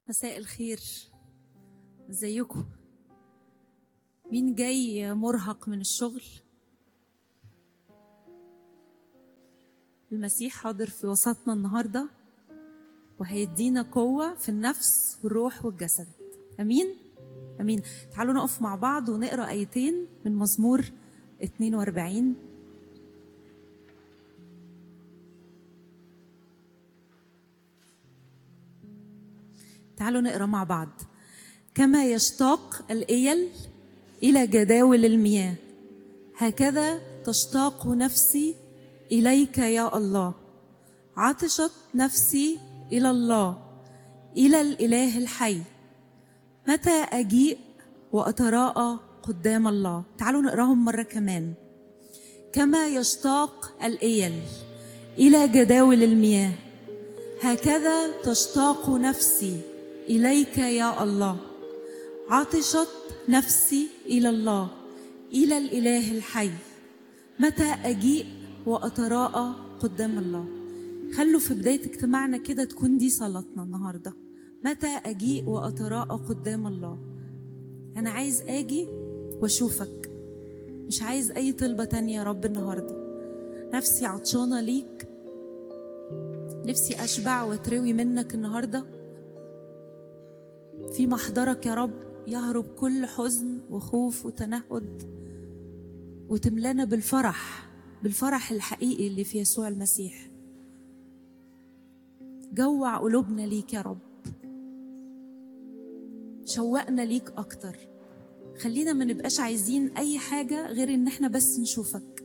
مساء الخير ازيكم مين جاي مرهق من الشغل المسيح حاضر في وسطنا النهارده وهيدينا قوه في النفس والروح والجسد امين امين تعالوا نقف مع بعض ونقرا ايتين من مزمور 42 تعالوا نقرا مع بعض كما يشتاق الايل الى جداول المياه هكذا تشتاق نفسي اليك يا الله عطشت نفسي الى الله الى الاله الحي متى اجيء واتراءى قدام الله تعالوا نقراهم مره كمان كما يشتاق الايل الى جداول المياه هكذا تشتاق نفسي اليك يا الله عطشت نفسي الى الله الى الاله الحي متى اجيء واتراءى قدام الله خلوا في بدايه اجتماعنا كده تكون دي صلاتنا النهارده متى اجيء واتراءى قدام الله انا عايز اجي واشوفك مش عايز اي طلبه تانية يا رب النهارده نفسي عطشانه ليك نفسي اشبع واتروي منك النهارده في محضرك يا رب يهرب كل حزن وخوف وتنهد وتملانا بالفرح بالفرح الحقيقي اللي في يسوع المسيح جوع قلوبنا ليك يا رب شوقنا ليك اكتر خلينا ما نبقاش عايزين اي حاجه غير ان احنا بس نشوفك